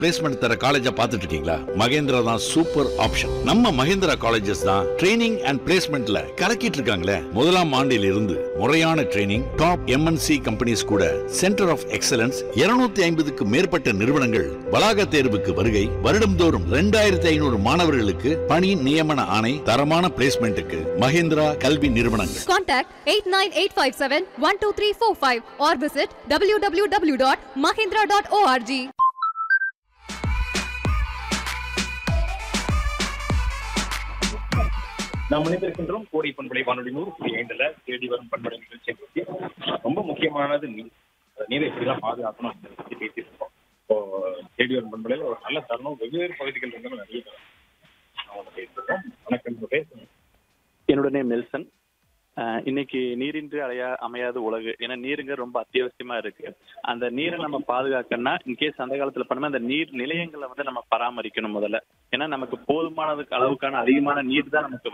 Placement தர காலேஜா பார்த்துட்டு இருக்கீங்களா மகேந்திரா தான் சூப்பர் ஆப்ஷன் நம்ம மகேந்திரா காலேஜஸ் தான் ட்ரைனிங் அண்ட் பிளேஸ்மெண்ட்ல கலக்கிட்டு இருக்காங்களே முதலாம் ஆண்டில் இருந்து முறையான ட்ரைனிங் டாப் எம்என்சி கம்பெனிஸ் கூட சென்டர் ஆஃப் எக்ஸலன்ஸ் 250 ஐம்பதுக்கு மேற்பட்ட நிறுவனங்கள் வளாக தேர்வுக்கு வருகை வருடம்தோறும் ரெண்டாயிரத்தி ஐநூறு மாணவர்களுக்கு பணி நியமன ஆணை தரமான பிளேஸ்மெண்ட்டுக்கு மகேந்திரா கல்வி நிறுவனங்கள் Contact 89857-12345 or visit www.mahindra.org. நாம் இணைந்திருக்கின்றோம் கோடி பண்பலை வானொலி நூறு புள்ளி ஐந்துல தேடி வரும் பண்பலை நிகழ்ச்சியை பற்றி ரொம்ப முக்கியமானது நீர் அந்த நீரை எப்படிலாம் பாதுகாக்கணும் அப்படின்றத பத்தி பேசிட்டு இருக்கோம் இப்போ தேடி வரும் பண்பலையில ஒரு நல்ல தருணம் வெவ்வேறு பகுதிகள் இருந்து நிறைய தரும் அவங்க பேசிட்டு இருக்கோம் வணக்கம் உங்க பேர் சொல்லுங்க. என்னோட நேம் நெல்சன் அஹ் இன்னைக்கு நீரின்றி அலையா அமையாத உலகு ஏன்னா நீருங்க ரொம்ப அத்தியாவசியமா இருக்கு அந்த நீரை நம்ம பாதுகாக்கணும்னா இன்கேஸ் அந்த காலத்துல பண்ணோம்னா அந்த நீர் நிலையங்களை வந்து நம்ம பராமரிக்கணும் முதல்ல ஏன்னா நமக்கு போதுமானதுக்கு அளவுக்கான அதிகமான நீர் தான் நமக்கு